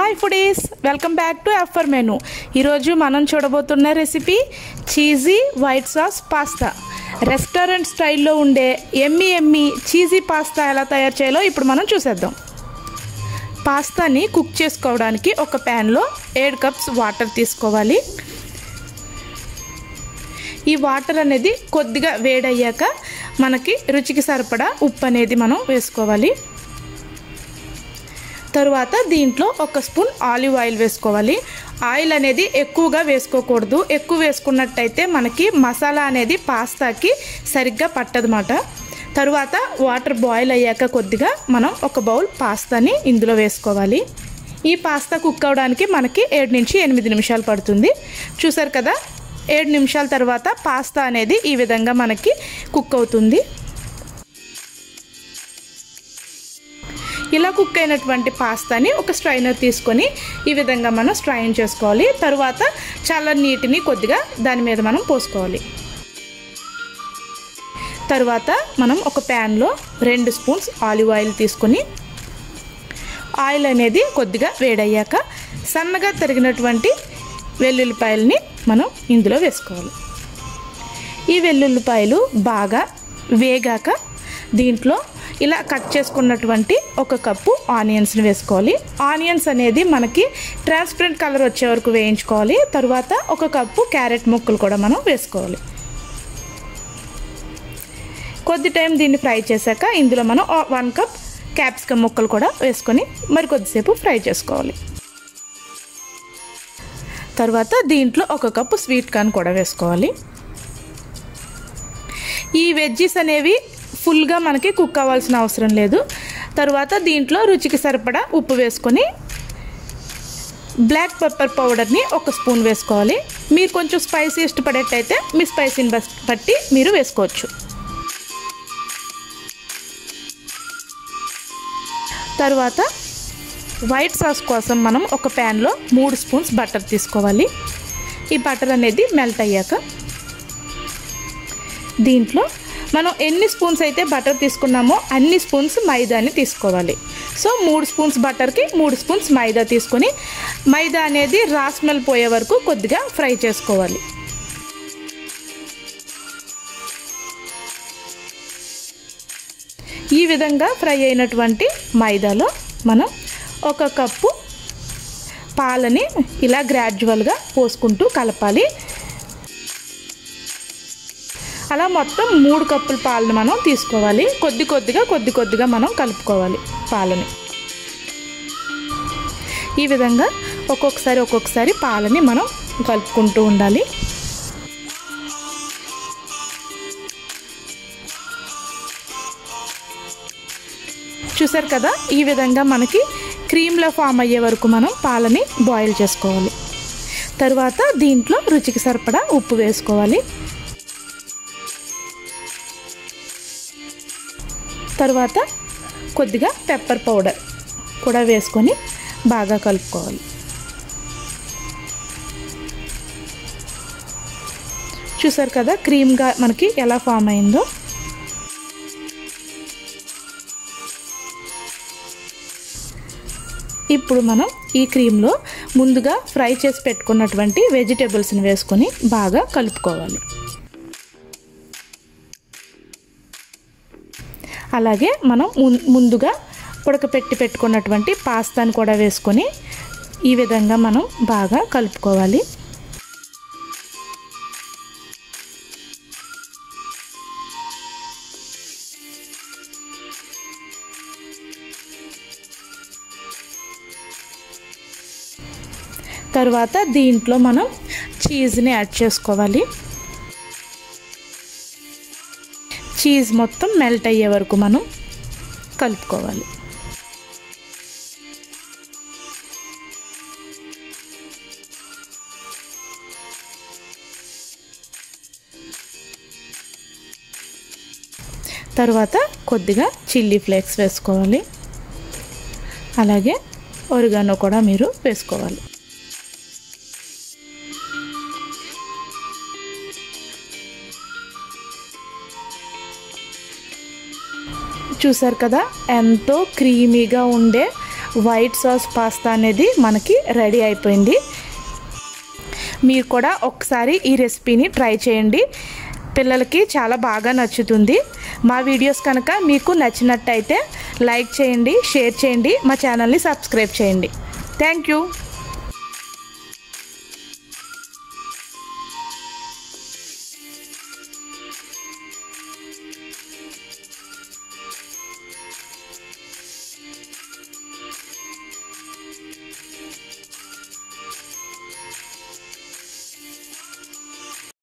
hi foodies welcome back to ఎఫర్ menu ఈరోజు మనం చూడబోతున్న recipe cheesy white sauce pasta restaurant స్టైల్లో ఉండే ఎమ్మి ఎమ్మి చీజీ పాస్తా ఎలా తయారు చేయాలో ఇప్పుడు మనం చూసేద్దాం పాస్తాని కుక్ చేసుకోవడానికి ఒక ప్యాన్లో ఏడు కప్స్ వాటర్ తీసుకోవాలి ఈ వాటర్ అనేది కొద్దిగా వేడయ్యాక మనకి రుచికి సరిపడా ఉప్పు అనేది మనం వేసుకోవాలి తరువాత దీంట్లో ఒక స్పూన్ ఆలివ్ ఆయిల్ వేసుకోవాలి ఆయిల్ అనేది ఎక్కువగా వేసుకోకూడదు ఎక్కువ వేసుకున్నట్టయితే మనకి మసాలా అనేది పాస్తాకి సరిగ్గా పట్టదన్నమాట తరువాత వాటర్ బాయిల్ అయ్యాక కొద్దిగా మనం ఒక బౌల్ పాస్తాని ఇందులో వేసుకోవాలి ఈ పాస్తా కుక్ అవడానికి మనకి ఏడు నుంచి ఎనిమిది నిమిషాలు పడుతుంది చూసారు కదా ఏడు నిమిషాల తర్వాత పాస్తా అనేది ఈ విధంగా మనకి కుక్ అవుతుంది ఇలా కుక్ అయినటువంటి పాస్తాని ఒక స్ట్రైనర్ తీసుకొని ఈ విధంగా మనం స్ట్రైన్ చేసుకోవాలి తరువాత చాలా నీటిని కొద్దిగా దాని మీద మనం పోసుకోవాలి తరువాత మనం ఒక ప్యాన్లో రెండు స్పూన్స్ ఆలివ్ ఆయిల్ తీసుకొని ఆయిల్ అనేది కొద్దిగా వేడయ్యాక సన్నగా తరిగినటువంటి వెల్లుల్లిపాయలని మనం ఇందులో వేసుకోవాలి ఈ వెల్లుల్లిపాయలు బాగా వేగాక దీంట్లో ఇలా కట్ చేసుకున్నటువంటి ఒక కప్పు ఆనియన్స్ని వేసుకోవాలి ఆనియన్స్ అనేది మనకి ట్రాన్స్పరెంట్ కలర్ వచ్చే వరకు వేయించుకోవాలి తరువాత ఒక కప్పు క్యారెట్ ముక్కలు కూడా మనం వేసుకోవాలి కొద్ది టైం దీన్ని ఫ్రై చేశాక ఇందులో మనం వన్ కప్ క్యాప్సికమ్ ముక్కలు కూడా వేసుకొని మరి కొద్దిసేపు ఫ్రై చేసుకోవాలి తర్వాత దీంట్లో ఒక కప్పు స్వీట్ కార్న్ కూడా వేసుకోవాలి ఈ వెజ్జీస్ అనేవి ఫుల్గా మనకి కుక్ అవ్వాల్సిన అవసరం లేదు తర్వాత దీంట్లో రుచికి సరిపడా ఉప్పు వేసుకొని బ్లాక్ పెప్పర్ పౌడర్ని ఒక స్పూన్ వేసుకోవాలి మీరు కొంచెం స్పైసీ ఇష్టపడేట్టయితే మీ స్పైసీని బట్టి మీరు వేసుకోవచ్చు తర్వాత వైట్ సాస్ కోసం మనం ఒక ప్యాన్లో మూడు స్పూన్స్ బటర్ తీసుకోవాలి ఈ బటర్ అనేది మెల్ట్ అయ్యాక దీంట్లో మనం ఎన్ని స్పూన్స్ అయితే బటర్ తీసుకున్నామో అన్ని స్పూన్స్ మైదాని తీసుకోవాలి సో మూడు స్పూన్స్ బటర్కి మూడు స్పూన్స్ మైదా తీసుకొని మైదా అనేది రా స్మెల్ పోయే వరకు కొద్దిగా ఫ్రై చేసుకోవాలి ఈ విధంగా ఫ్రై అయినటువంటి మైదాలో మనం ఒక కప్పు పాలని ఇలా గ్రాడ్యువల్గా పోసుకుంటూ కలపాలి అలా మొత్తం మూడు కప్పుల పాలను మనం తీసుకోవాలి కొద్ది కొద్దిగా కొద్ది కొద్దిగా మనం కలుపుకోవాలి పాలని ఈ విధంగా ఒక్కొక్కసారి ఒక్కొక్కసారి పాలని మనం కలుపుకుంటూ ఉండాలి చూసారు కదా ఈ విధంగా మనకి క్రీమ్లో ఫామ్ అయ్యే వరకు మనం పాలని బాయిల్ చేసుకోవాలి తర్వాత దీంట్లో రుచికి సరిపడా ఉప్పు వేసుకోవాలి తర్వాత కొద్దిగా పెప్పర్ పౌడర్ కూడా వేసుకొని బాగా కలుపుకోవాలి చూసారు కదా క్రీమ్గా మనకి ఎలా ఫామ్ అయిందో ఇప్పుడు మనం ఈ క్రీమ్లో ముందుగా ఫ్రై చేసి పెట్టుకున్నటువంటి వెజిటేబుల్స్ని వేసుకొని బాగా కలుపుకోవాలి అలాగే మనం ముందుగా ఉడకపెట్టి పెట్టుకున్నటువంటి పాస్తాను కూడా వేసుకొని ఈ విధంగా మనం బాగా కలుపుకోవాలి తర్వాత దీంట్లో మనం చీజ్ని యాడ్ చేసుకోవాలి చీజ్ మొత్తం మెల్ట్ అయ్యే వరకు మనం కలుపుకోవాలి తర్వాత కొద్దిగా చిల్లీ ఫ్లేక్స్ వేసుకోవాలి అలాగే ఒరిగానో కూడా మీరు వేసుకోవాలి చూసారు కదా ఎంతో క్రీమీగా ఉండే వైట్ సాస్ పాస్తా అనేది మనకి రెడీ అయిపోయింది మీరు కూడా ఒకసారి ఈ రెసిపీని ట్రై చేయండి పిల్లలకి చాలా బాగా నచ్చుతుంది మా వీడియోస్ కనుక మీకు నచ్చినట్టయితే లైక్ చేయండి షేర్ చేయండి మా ఛానల్ని సబ్స్క్రైబ్ చేయండి థ్యాంక్ యూ